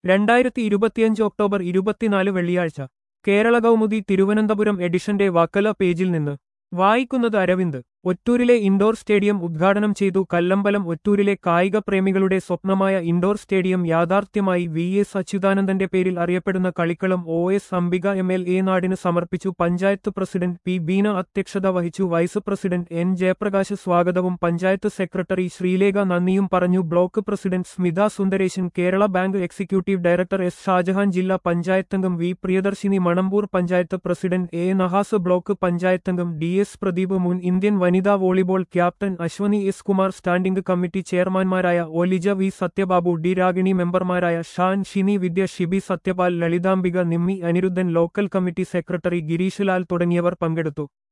രണ്ടായിരത്തി ഇരുപത്തിയഞ്ച് ഒക്ടോബർ ഇരുപത്തിനാല് വെള്ളിയാഴ്ച കേരള കൗമുദി തിരുവനന്തപുരം എഡിഷന്റെ വക്കല പേജിൽ നിന്ന് വായിക്കുന്നത് അരവിന്ദ് ഒറ്റൂരിലെ ഇൻഡോർ സ്റ്റേഡിയം ഉദ്ഘാടനം ചെയ്തു കല്ലമ്പലം ഒറ്റൂരിലെ കായിക പ്രേമികളുടെ സ്വപ്നമായ ഇൻഡോർ സ്റ്റേഡിയം യാഥാർത്ഥ്യമായി വി എസ് അച്യുതാനന്ദന്റെ പേരിൽ അറിയപ്പെടുന്ന കളിക്കളം O S Ambika M L A നാടിന് സമർപ്പിച്ചു പഞ്ചായത്ത് പ്രസിഡന്റ് പി ബീന അധ്യക്ഷത വഹിച്ചു വൈസ് പ്രസിഡന്റ് എൻ ജയപ്രകാശ് സ്വാഗതവും പഞ്ചായത്ത് സെക്രട്ടറി ശ്രീലേഖ നന്ദിയും പറഞ്ഞു block president Smitha Sundaresan Kerala bank executive director S Shajahan ജില്ലാ പഞ്ചായത്തംഗം V Priyadarshini Manambur panchayat president A Nahas block പഞ്ചായത്തംഗം ഡി എസ് പ്രദീപ് മുൻ ഇന്ത്യൻ വനിതാ volleyball captain Ashwani S Kumar standing committee ചെയർമാൻമാരായ ഒലിജ വി സത്യബാബു ഡി രാഗിണി മെമ്പർമാരായ Shan Shini Vidya Shibi Sathyapal Lalithambika Nimmi Aniruddhan local committee secretary Gireesh Lal തുടങ്ങിയവർ പങ്കെടുത്തു